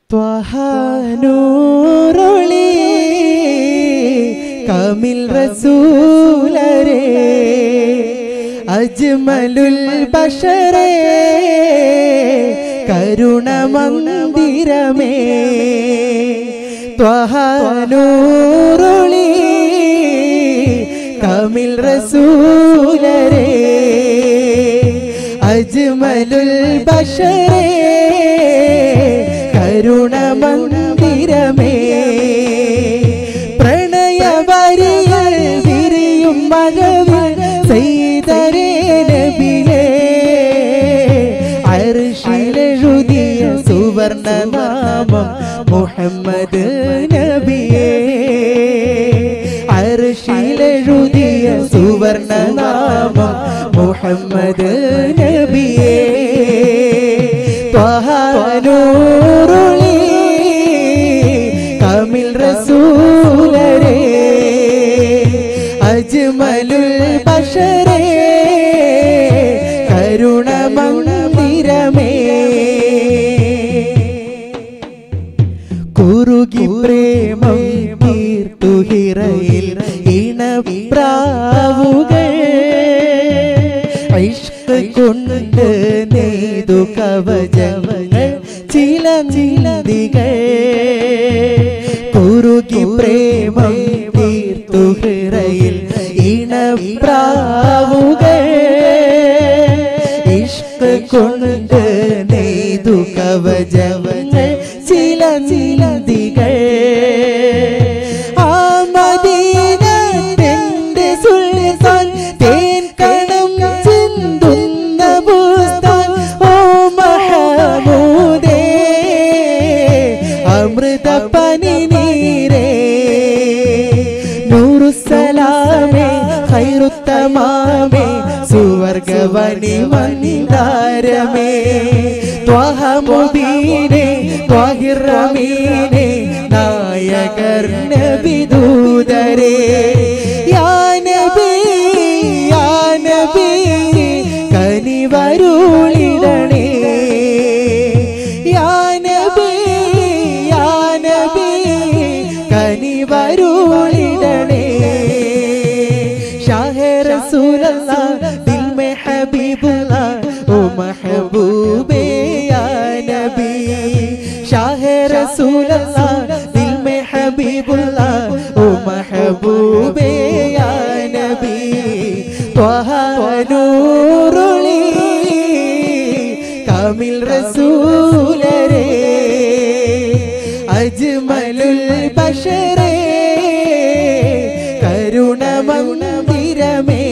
ത്വഹാനൂറൊളി കമിൽ റസൂലരേ അജ്മലുൽ ബഷറേ കരുണമന്ദിരമേ ത്വഹാനൂറൊളി കമിൽ റസൂലരേ അജ്മലുൽ ബഷറേ കരുണമന്ദിരമേ പ്രണയവരികൾ വിരിയും മഴവിൽ ചെയ്തരേ നബിയേ അർഷിലെഴുതിയ സുവർണനാമം മുഹമ്മദ് നബിയേ അർഷിലെഴുതിയ സുവർണനാമം മുഹമ്മദ് നബിയേ ത്വഹാനൂറുളി കമിൽ റസൂലരേ അജ്മലുൽ ബഷറേ കരുണമന്ദിരമേ കുറുകി പ്രേമം തീർത്തുഹിറയിൽ ഇണപ്രാവുകൾ ഇഷ്ക കൊണ്ട് നെയ്തു കവചങ്ങൾ ചില ചിലതികൾ കുറുകി പ്രേമം തീർത്തുഹിറയിൽ ഇണപ്രാവുകൾ ഇഷ്ക കൊണ്ട് നെയ്തു കവചങ്ങൾ ചില ചിലതികൾ ആ മദീനത്തിന്റെ സുൽത്താൻ തേൻ കണം ചിന്തുന്ന ബുസ്താൻ ഓ മഹമൂദേ അമൃത പനി നീരേ നൂറുസലാമേ ഖൈറുത്തമാമേ സുവർഗവനി മന്ദാരമേ ത്വഹമുബീനെ ത്വഹിറമീനെ നായകർ നബിദൂതരേ യാ നബി യാ നബി കനിവരുളിടണേ യാ നബി യാ നബി കനിവരുളിടണേ ഷാഹെ റസൂലല്ലാ ദിൽ മേ ഹബീബുല്ലാ ഓ മഹബൂബേ യാ നബി ഷാഹെ റസൂലല്ലാ ദിൽ മേ ഹബീബുല്ലാ ഓ മഹബൂബേ യാ നബി ത്വഹ നൂറുളി കമിൽ റസൂലരേ അജ്മലുൽ ബഷറേ കരുണമന്ദിരമേ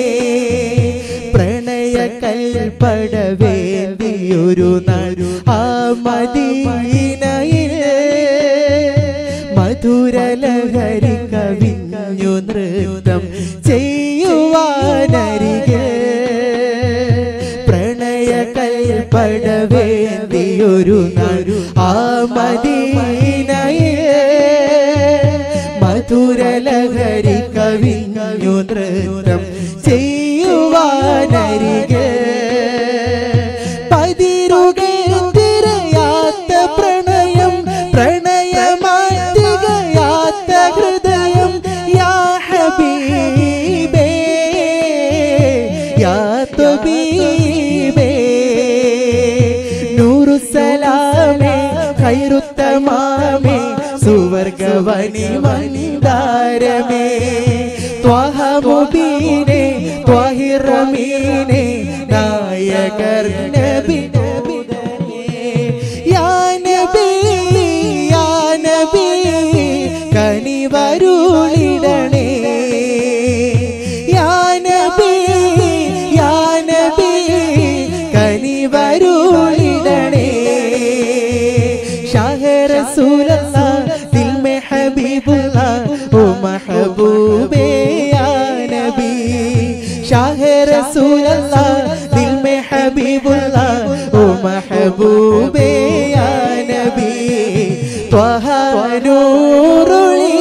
പ്രണയ കൽപ്പടവേദിയൊരു നാൾ ആ മദീനയിൽ മധുരലഹരി കവിഞ്ഞു നൃത്തം ചെയ്യുവാനരികെ പ്രണയ കൽപ്പടവേദിയൊരു നാൾ ആ മദീനയിൽ മധുരലഹരി കവിഞ്ഞു നൃത്തം ചെയ്യുവാനരികെ പതിരുകൾ തിരയാത്ത പ്രണയം പ്രണയമാറ്റികയാത്ത ഹൃദയം യാ ഹബീബേ യാ തബീബേ നൂറുസലാമേ ഖൈറുത്തമാമേ സുവർഗവനി മന്ദാരമേ ത്വഹമുബീനെ ത്വഹിറമീനെ നായകർ നബി യാ നബി യാ നബി കനിവരുളിടണേ യാ നബി യാ നബി കനിവരുളിടണേ ഷാഹെ റസൂലല്ലാ ദിൽ മേ ഹബീബുല്ലാ ഓ മഹബൂബേ യാ നബി ഷാഹെ റസൂലല്ലാ ദിൽ മേ ഹബീബുല്ലാ ഓ മഹബൂബേ യാ നബി ത്വഹ നൂറുളി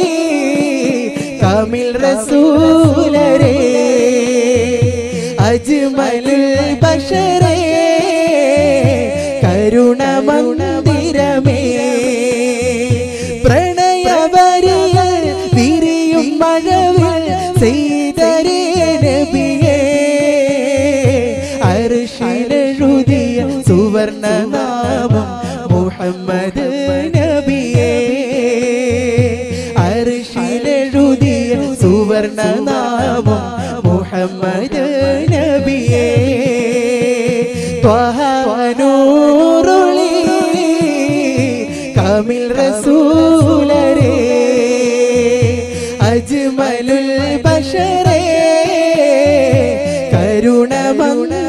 കമിൽ റസൂലരേ അജ്മലുൽ ബഷറേ കരുണമന്ദിരമേ തീരമേ പ്രണയവരിയ വിരിയും മഴവിൽ ചെയ്തരേ നബിയേ അർഷിലെഴുതിയ സുവർണനാമം മുഹമ്മദ് നബിയേ അർഷിലെഴുതിയ സുവർണനാമം മുഹമ്മദ് നബിയേ ത്വഹനൂറുളി കമിൽ റസൂലരേ അജ്മലുൽ ബഷരേ കരുണമന്ദ